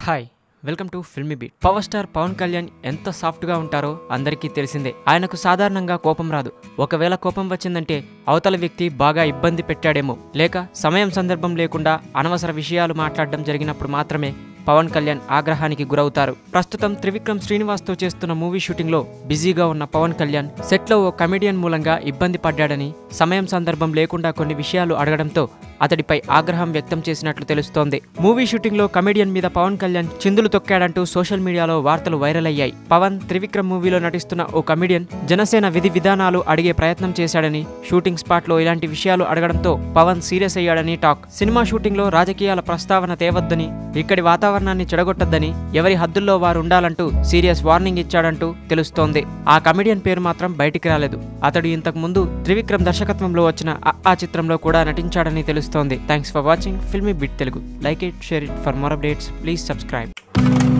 hi welcome to Filmibeat power star Pawan Kalyan ఎంత సాఫ్ట్గా ఉంటారో అందరికీ తెలిసిందే ఆయనకు సాధారణంగా కోపం రాదు ఒకవేళ కోపం వచ్చిందంటే అవతల వ్యక్తి బాగా ఇబ్బంది పెట్టాడేమో లేక సమయం సందర్భం లేకుండా అనవసర విషయాలు మాట్లాడడం జరిగినప్పుడు మాత్రమే పవన్ కళ్యాణ్ ఆగ్రహానికి గురవుతారు ప్రస్తుతం త్రివిక్రమ్ శ్రీనివాస్తో చేస్తున్న మూవీ షూటింగ్లో బిజీగా ఉన్న పవన్ కళ్యాణ్ సెట్లో ఓ కమెడియన్ మూలంగా ఇబ్బంది పడ్డాడని సమయం సందర్భం లేకుండా కొన్ని విషయాలు అడగడంతో అతడిపై ఆగ్రహం వ్యక్తం చేసినట్లు తెలుస్తోంది మూవీ షూటింగ్లో కమెడియన్ మీద పవన్ కళ్యాణ్ చిందులు తొక్కాడంటూ సోషల్ మీడియాలో వార్తలు వైరల్ అయ్యాయి పవన్ త్రివిక్రమ్ మూవీలో నటిస్తున్న ఓ కమెడియన్ జనసేన విధి విధానాలు అడిగే ప్రయత్నం చేశాడని షూటింగ్ స్పాట్లో ఇలాంటి విషయాలు అడగడంతో పవన్ సీరియస్ అయ్యాడని టాక్ సినిమా షూటింగ్లో రాజకీయాల ప్రస్తావన తేవద్దని ఇక్కడి వాతావరణాన్ని చెడగొట్టద్దని ఎవరి హద్దుల్లో వారు ఉండాలంటూ సీరియస్ వార్నింగ్ ఇచ్చాడంటూ తెలుస్తోంది ఆ కమెడియన్ పేరు మాత్రం బయటికి రాలేదు అతడు ఇంతకు ముందు త్రివిక్రమ్ దర్శకత్వంలో వచ్చిన అ ఆ చిత్రంలో కూడా నటించాడని తెలుస్తోంది thanks for watching Filmibeat Telugu like it share it for more updates please subscribe